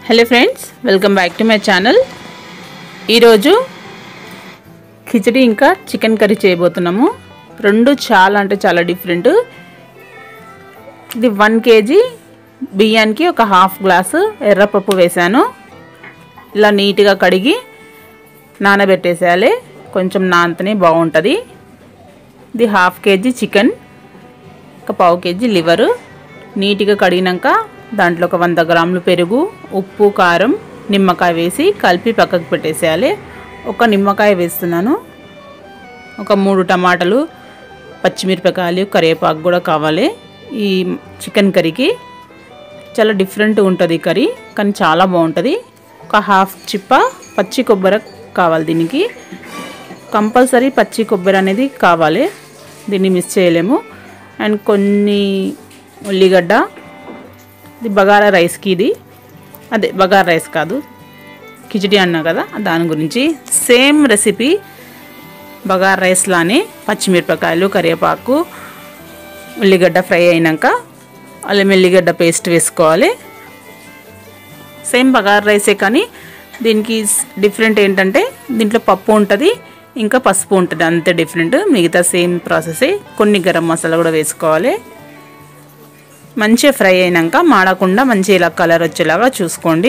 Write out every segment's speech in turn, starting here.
hello friends welcome back to my channel ఈరోజు కిచడి ఇంకా chicken curry చేయబోతున్నాము రెండు చాలా అంటే చాలా డిఫరెంట్ ఇది వన్ కేజీ బియ్యానికి ఒక హాఫ్ గ్లాసు ఎర్రపప్పు వేసాను ఇలా నీట్గా కడిగి నానబెట్టేసేయాలి కొంచెం నానితేనే బాగుంటుంది ఇది హాఫ్ కేజీ చికెన్ ఒక పావు కేజీ లివరు నీట్గా కడిగినాక దాంట్లో ఒక వంద గ్రాములు పెరుగు ఉప్పు కారం నిమ్మకాయ వేసి కలిపి పక్కకు పెట్టేసేయాలి ఒక నిమ్మకాయ వేస్తున్నాను ఒక మూడు టమాటాలు పచ్చిమిరపకాయలు కరివేపాకు కూడా కావాలి ఈ చికెన్ కర్రీకి చాలా డిఫరెంట్ ఉంటుంది కర్రీ కానీ చాలా బాగుంటుంది ఒక హాఫ్ చిప్ప పచ్చి కొబ్బరి కావాలి దీనికి కంపల్సరీ పచ్చి కొబ్బరి అనేది కావాలి దీన్ని మిస్ చేయలేము అండ్ కొన్ని ఉల్లిగడ్డ ఇది బగారా రైస్కి ఇది అదే బగారా రైస్ కాదు కిచడి అన్నా కదా దాని గురించి సేమ్ రెసిపీ బగారా రైస్లానే పచ్చిమిరపకాయలు కరివేపాకు ఉల్లిగడ్డ ఫ్రై అయినాక అల్లం ఎల్లిగడ్డ పేస్ట్ వేసుకోవాలి సేమ్ బగారా రైసే కానీ దీనికి డిఫరెంట్ ఏంటంటే దీంట్లో పప్పు ఉంటుంది ఇంకా పసుపు ఉంటుంది అంతే డిఫరెంట్ మిగతా సేమ్ ప్రాసెసే కొన్ని గరం మసాలా కూడా వేసుకోవాలి మంచిగా ఫ్రై అయినాక మాడకుండా మంచి ఇలా కలర్ వచ్చేలాగా చూసుకోండి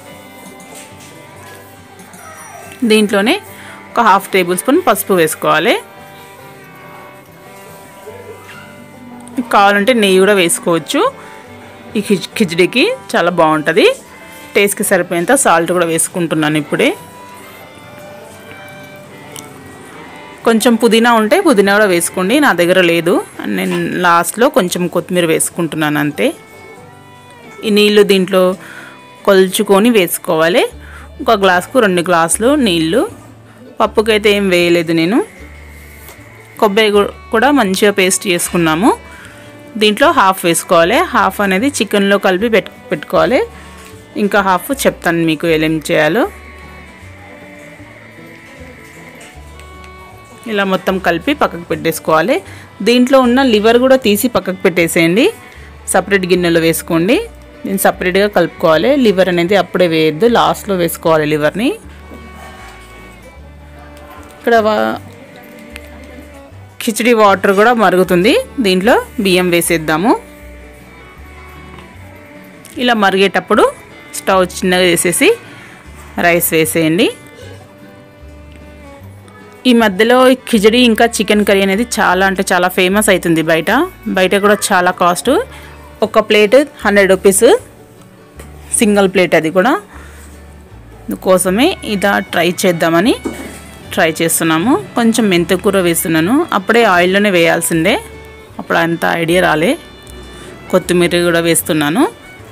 దీంట్లోనే ఒక హాఫ్ టేబుల్ స్పూన్ పసుపు వేసుకోవాలి కావాలంటే నెయ్యి కూడా వేసుకోవచ్చు ఈ కిచ్ కిచడీకి చాలా బాగుంటుంది టేస్ట్కి సరిపోయేంత సాల్ట్ కూడా వేసుకుంటున్నాను ఇప్పుడే కొంచెం పుదీనా ఉంటే పుదీనా కూడా వేసుకోండి నా దగ్గర లేదు నేను లాస్ట్లో కొంచెం కొత్తిమీర వేసుకుంటున్నాను అంతే ఈ నీళ్ళు దీంట్లో కొలుచుకొని వేసుకోవాలి ఒక గ్లాస్కు రెండు గ్లాసులు నీళ్ళు పప్పుకైతే ఏం వేయలేదు నేను కొబ్బరి కూడా మంచిగా పేస్ట్ చేసుకున్నాము దీంట్లో హాఫ్ వేసుకోవాలి హాఫ్ అనేది చికెన్లో కలిపి పెట్టు పెట్టుకోవాలి ఇంకా హాఫ్ చెప్తాను మీకు ఏం చేయాలో ఇలా మొత్తం కలిపి పక్కకు పెట్టేసుకోవాలి దీంట్లో ఉన్న లివర్ కూడా తీసి పక్కకు పెట్టేసేయండి సపరేట్ గిన్నెలో వేసుకోండి నేను సపరేట్గా కలుపుకోవాలి లివర్ అనేది అప్పుడే వేయద్దు లాస్ట్లో వేసుకోవాలి లివర్ని ఇక్కడ కిచడి వాటర్ కూడా మరుగుతుంది దీంట్లో బియ్యం వేసేద్దాము ఇలా మరిగేటప్పుడు స్టవ్ చిన్నగా వేసేసి రైస్ వేసేయండి ఈ మధ్యలో కిచడి ఇంకా చికెన్ కర్రీ అనేది చాలా అంటే చాలా ఫేమస్ అవుతుంది బయట బయట కూడా చాలా కాస్ట్ ఒక plate hundred rupees single plate అది కూడా కోసమే ఇదా ట్రై చేద్దామని ట్రై చేస్తున్నాము కొంచెం మెంతకూర వేస్తున్నాను అప్పుడే ఆయిల్లోనే వేయాల్సిందే అప్పుడు అంత ఐడియా రాలే కొత్తిమీర కూడా వేస్తున్నాను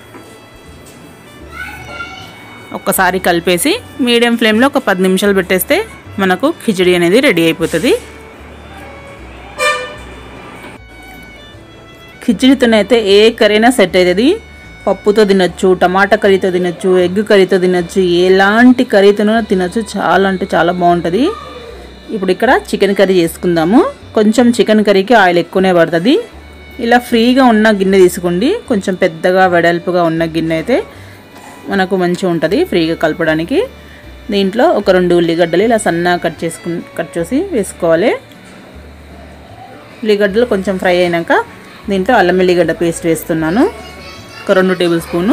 ఒక్కసారి కలిపేసి మీడియం ఫ్లేమ్లో ఒక పది నిమిషాలు పెట్టేస్తే మనకు కిచడి అనేది రెడీ అయిపోతుంది కిచడితోనైతే ఏ కర్రీనా సెట్ అవుతుంది పప్పుతో తినొచ్చు టమాటా కర్రీతో తినొచ్చు ఎగ్ కర్రీతో తినొచ్చు ఎలాంటి కర్రీతోనో తినొచ్చు చాలా అంటే చాలా బాగుంటుంది ఇప్పుడు ఇక్కడ చికెన్ కర్రీ చేసుకుందాము కొంచెం చికెన్ కర్రీకి ఆయిల్ ఎక్కువనే పడుతుంది ఇలా ఫ్రీగా ఉన్న గిన్నె తీసుకోండి కొంచెం పెద్దగా వెడల్పుగా ఉన్న గిన్నె అయితే మనకు మంచిగా ఉంటుంది ఫ్రీగా కలపడానికి దీంట్లో ఒక రెండు ఉల్లిగడ్డలు ఇలా సన్నగా కట్ చేసుకు కట్ చేసి వేసుకోవాలి ఉల్లిగడ్డలు కొంచెం ఫ్రై అయినాక దీంట్లో అల్లం ఎల్లిగడ్డ పేస్ట్ వేస్తున్నాను ఒక రెండు టేబుల్ స్పూను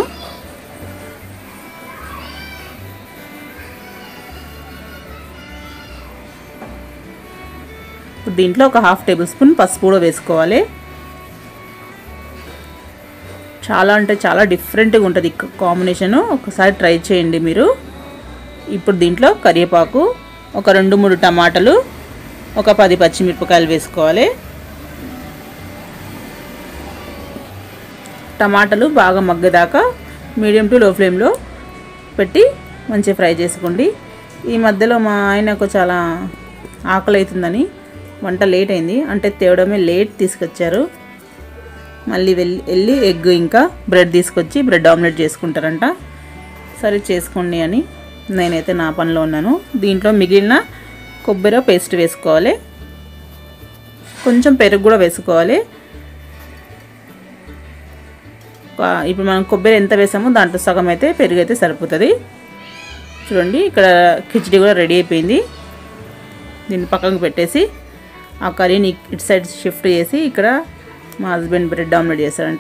దీంట్లో ఒక హాఫ్ టేబుల్ స్పూన్ పసుపు కూడా వేసుకోవాలి చాలా అంటే చాలా డిఫరెంట్గా ఉంటుంది కాంబినేషను ఒకసారి ట్రై చేయండి మీరు ఇప్పుడు దీంట్లో కరివేపాకు ఒక రెండు మూడు టమాటాలు ఒక పది పచ్చిమిరపకాయలు వేసుకోవాలి టమాటాలు బాగా మగ్గదాకా మీడియం టు లో ఫ్లేమ్లో పెట్టి మంచిగా ఫ్రై చేసుకోండి ఈ మధ్యలో మా ఆయనకు చాలా ఆకలి అవుతుందని వంట లేట్ అయింది అంటే తేవడమే లేట్ తీసుకొచ్చారు మళ్ళీ వెళ్ళి వెళ్ళి ఎగ్ ఇంకా బ్రెడ్ తీసుకొచ్చి బ్రెడ్ ఆమ్లెట్ చేసుకుంటారంట సరే చేసుకోండి అని నేనైతే నా పనిలో ఉన్నాను దీంట్లో మిగిలిన కొబ్బరి పేస్ట్ వేసుకోవాలి కొంచెం పెరుగు కూడా వేసుకోవాలి ఒక- ఇప్పుడు మనం కొబ్బరి ఎంత వేసామో దాంట్లో సగం అయితే పెరుగు అయితే సరిపోతుంది చూడండి ఇక్కడ కిచడీ కూడా రెడీ అయిపోయింది దీన్ని పక్కకు పెట్టేసి ఆ కర్రీని ఇటు సైడ్ షిఫ్ట్ చేసి ఇక్కడ మా హస్బెండ్ బ్రెడ్ ఆమ్లెట్ చేశారంట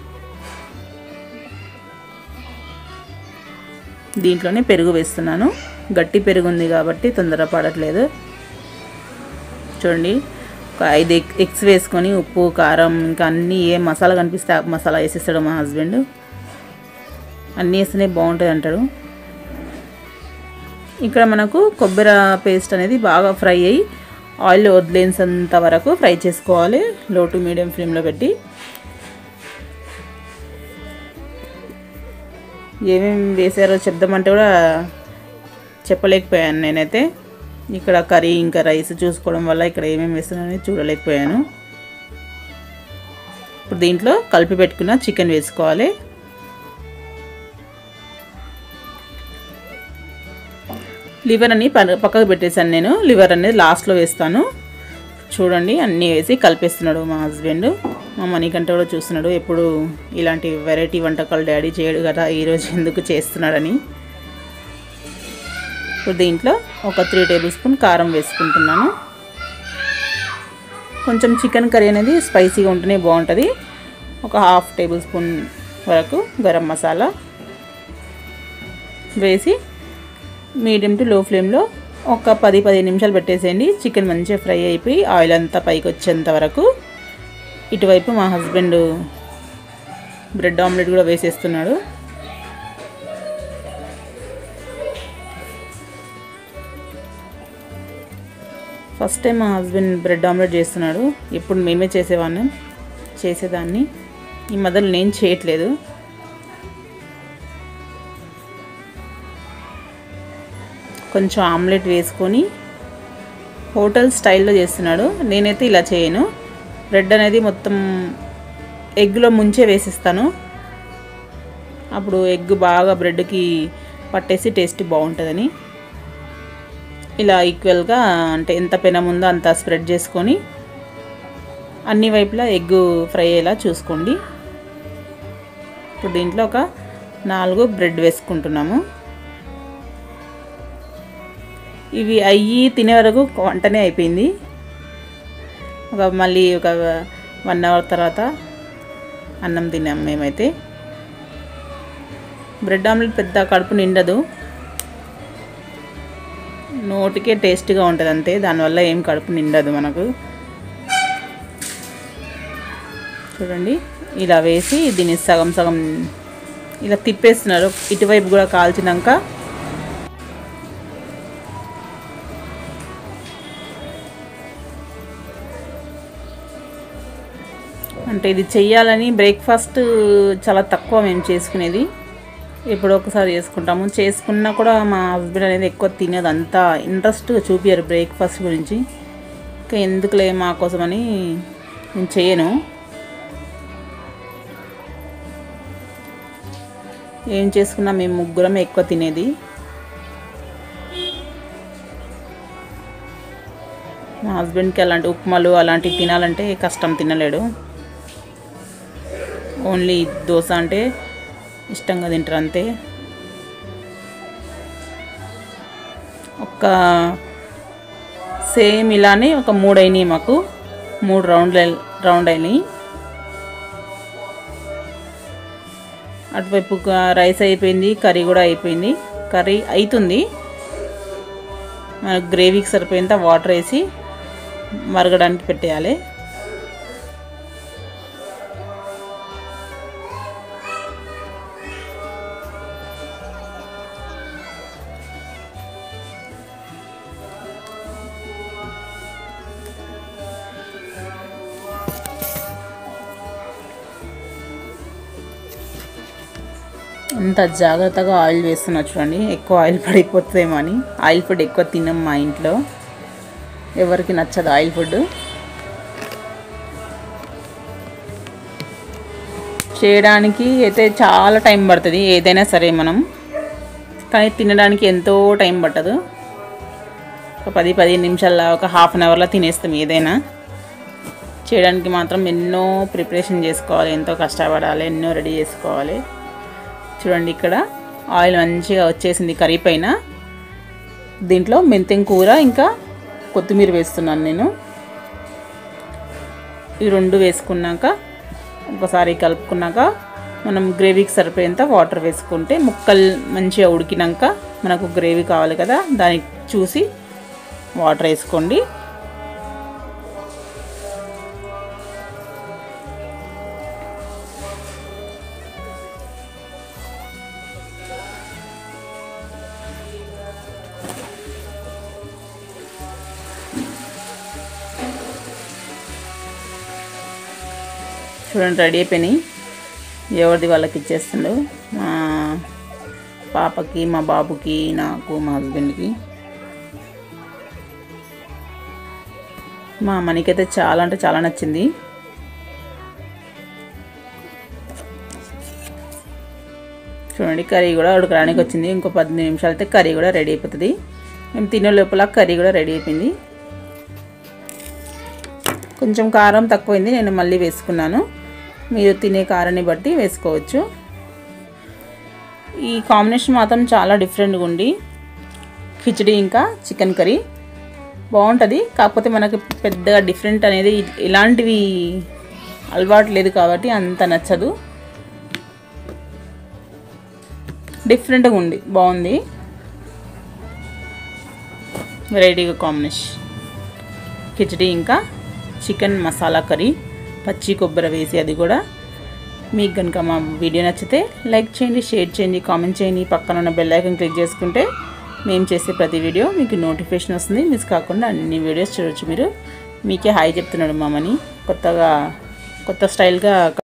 దీంట్లోనే పెరుగు వేస్తున్నాను గట్టి పెరుగు ఉంది కాబట్టి తొందర పడట్లేదు చూడండి ఒక ఐదు ఎగ్ ఎగ్స్ వేసుకొని ఉప్పు కారం ఇంకా అన్నీ ఏ మసాలా కనిపిస్తే ఆ మసాలా వేసేస్తాడు మా హస్బెండ్ అన్నీ వేస్తేనే బాగుంటుంది అంటాడు ఇక్కడ మనకు కొబ్బరి పేస్ట్ అనేది బాగా ఫ్రై అయ్యి ఆయిల్ వదిలేంత వరకు ఫ్రై చేసుకోవాలి లో టు మీడియం ఫ్లేమ్లో పెట్టి ఏమేమి వేసారో చెప్దామంటే కూడా చెప్పలేకపోయాను నేనైతే ఇక్కడ కర్రీ ఇంకా రైస్ చూసుకోవడం వల్ల ఇక్కడ ఏమేమి వేస్తున్నానని చూడలేకపోయాను ఇప్పుడు దీంట్లో కలిపి పెట్టుకున్న చికెన్ వేసుకోవాలి లివర్ అని ప- పక్కకు పెట్టేశాను నేను లివర్ అనేది లాస్ట్లో వేస్తాను చూడండి అన్నీ వేసి కలిపేస్తున్నాడు మా హస్బెండ్ మా మణికంట కూడా చూస్తున్నాడు ఎప్పుడు ఇలాంటి వెరైటీ వంటకాలు డాడీ చేయడు కదా ఈరోజు ఎందుకు చేస్తున్నాడని ఇప్పుడు దీంట్లో ఒక త్రీ టేబుల్ స్పూన్ కారం వేసుకుంటున్నాను కొంచెం చికెన్ కర్రీ అనేది స్పైసీగా ఉంటేనే బాగుంటుంది ఒక హాఫ్ టేబుల్ స్పూన్ వరకు గరం మసాలా వేసి మీడియం టు లో ఫ్లేమ్లో ఒక పది పదిహేను నిమిషాలు పెట్టేసేయండి చికెన్ మంచిగా ఫ్రై అయిపోయి ఆయిల్ అంతా పైకి వచ్చేంత వరకు ఇటువైపు మా హస్బెండ్ బ్రెడ్ ఆమ్లెట్ కూడా వేసేస్తున్నాడు ఫస్ట్ టైం మా హస్బెండ్ బ్రెడ్ ఆమ్లెట్ చేస్తున్నాడు ఇప్పుడు మేమే చేసేవాళ్ళం చేసేదాన్ని ఈ మధ్యలో నేను చేయట్లేదు కొంచెం ఆమ్లెట్ వేసుకొని హోటల్ స్టైల్లో చేస్తున్నాడు నేనైతే ఇలా చేయను బ్రెడ్ అనేది మొత్తం ఎగ్లో ముంచే వేసిస్తాను అప్పుడు ఎగ్ బాగా బ్రెడ్కి పట్టేసి టేస్ట్ బాగుంటుందని ఇలా ఈక్వల్గా అంటే ఎంత పెనం ఉందో అంత స్ప్రెడ్ చేసుకొని అన్ని వైపులా ఎగ్ ఫ్రై అయ్యేలా చూసుకోండి ఇప్పుడు దీంట్లో ఒక నాలుగు బ్రెడ్ వేసుకుంటున్నాము ఇవి అయ్యి తినే వరకు వంటనే అయిపోయింది ఒక మళ్ళీ ఒక వన్ అవర్ తర్వాత అన్నం తిన్నాం మేమైతే బ్రెడ్ ఆమ్లెట్ పెద్ద కడుపు నిండదు నోటికే టేస్ట్గా ఉంటుంది అంతే దానివల్ల ఏం కడుపు నిండదు మనకు చూడండి ఇలా వేసి దీన్ని సగం సగం ఇలా తిప్పేస్తున్నారు ఇటువైపు కూడా కాల్చినాక అంటే ఇది చెయ్యాలని బ్రేక్ఫాస్ట్ చాలా తక్కువ మేము చేసుకునేది ఎప్పుడో ఒకసారి చేసుకుంటాము చేసుకున్నా కూడా మా హస్బెండ్ అనేది ఎక్కువ తినేది అంతా ఇంట్రెస్ట్ చూపించారు బ్రేక్ఫాస్ట్ గురించి ఇంకా ఎందుకులే మా కోసమని నేను చేయను ఏం చేసుకున్నా మేము ముగ్గురం ఎక్కువ తినేది మా హస్బెండ్కి అలాంటి ఉప్మాలు అలాంటివి తినాలంటే కష్టం తినలేడు ఓన్లీ దోశ అంటే ఇష్టంగా తింటారు అంతే ఒక సేమ్ ఇలానే ఒక మూడు అయినాయి మాకు మూడు రౌండ్ రౌండ్ అయినాయి అటువైపు రైస్ అయిపోయింది కర్రీ కూడా అయిపోయింది కర్రీ అవుతుంది మనకు గ్రేవీకి సరిపోయేంత వాటర్ వేసి మరగడానికి పెట్టేయాలి అంత జాగ్రత్తగా ఆయిల్ వేస్తున్నా చూడండి ఎక్కువ ఆయిల్ పడిపోతుందేమో అని ఆయిల్ ఫుడ్ ఎక్కువ తినం మా ఇంట్లో ఎవరికి నచ్చదు ఆయిల్ ఫుడ్ చేయడానికి అయితే చాలా టైం పడుతుంది ఏదైనా సరే మనం కానీ తినడానికి ఎంతో టైం పట్టదు ఒక పది పదిహేను నిమిషాల్లో ఒక హాఫ్ అన్ అవర్లో తినేస్తాం ఏదైనా చేయడానికి మాత్రం ఎన్నో ప్రిపరేషన్ చేసుకోవాలి ఎంతో కష్టపడాలి ఎన్నో రెడీ చేసుకోవాలి చూడండి ఇక్కడ ఆయిల్ మంచిగా వచ్చేసింది కర్రీ పైన దీంట్లో మెంతెం కూర ఇంకా కొత్తిమీర వేస్తున్నాను నేను ఈ రెండు వేసుకున్నాక ఒకసారి కలుపుకున్నాక మనం గ్రేవీకి సరిపోయేంత వాటర్ వేసుకుంటే ముక్కలు మంచిగా ఉడికినాక మనకు గ్రేవీ కావాలి కదా దానికి చూసి వాటర్ వేసుకోండి చూడండి రెడీ అయిపోయినాయి ఎవరిది వాళ్ళకి ఇచ్చేస్తుండు మా పాపకి మా బాబుకి నాకు మా హస్బెండ్కి మా మనకైతే చాలా అంటే చాలా నచ్చింది చూడండి కర్రీ కూడా ఉడకడానికి వచ్చింది ఇంకో పద్దెనిమిది నిమిషాలు అయితే కర్రీ కూడా రెడీ అయిపోతుంది మేము తినే లోపల కర్రీ కూడా రెడీ అయిపోయింది కొంచెం కారం తక్కువైంది నేను మళ్ళీ వేసుకున్నాను మీరు తినే కారాన్ని బట్టి వేసుకోవచ్చు ఈ కాంబినేషన్ మాత్రం చాలా డిఫరెంట్గా ఉండి కిచడీ ఇంకా చికెన్ కర్రీ బాగుంటుంది కాకపోతే మనకి పెద్దగా డిఫరెంట్ అనేది ఇలాంటివి అలవాటు లేదు కాబట్టి అంత నచ్చదు డిఫరెంట్గా ఉంది బాగుంది వెరైటీగా కాంబినేషన్ కిచడీ ఇంకా చికెన్ మసాలా కర్రీ పచ్చి కొబ్బరి వేసి అది కూడా మీకు కనుక మా వీడియో నచ్చితే లైక్ చేయండి షేర్ చేయండి కామెంట్ చేయండి పక్కన ఉన్న బెల్ ఐకన్ క్లిక్ చేసుకుంటే మేము చేసే ప్రతి వీడియో మీకు నోటిఫికేషన్ వస్తుంది మిస్ కాకుండా అన్ని వీడియోస్ చూడొచ్చు మీరు మీకే హాయ్ చెప్తున్నాడు మామని కొత్తగా కొత్త స్టైల్గా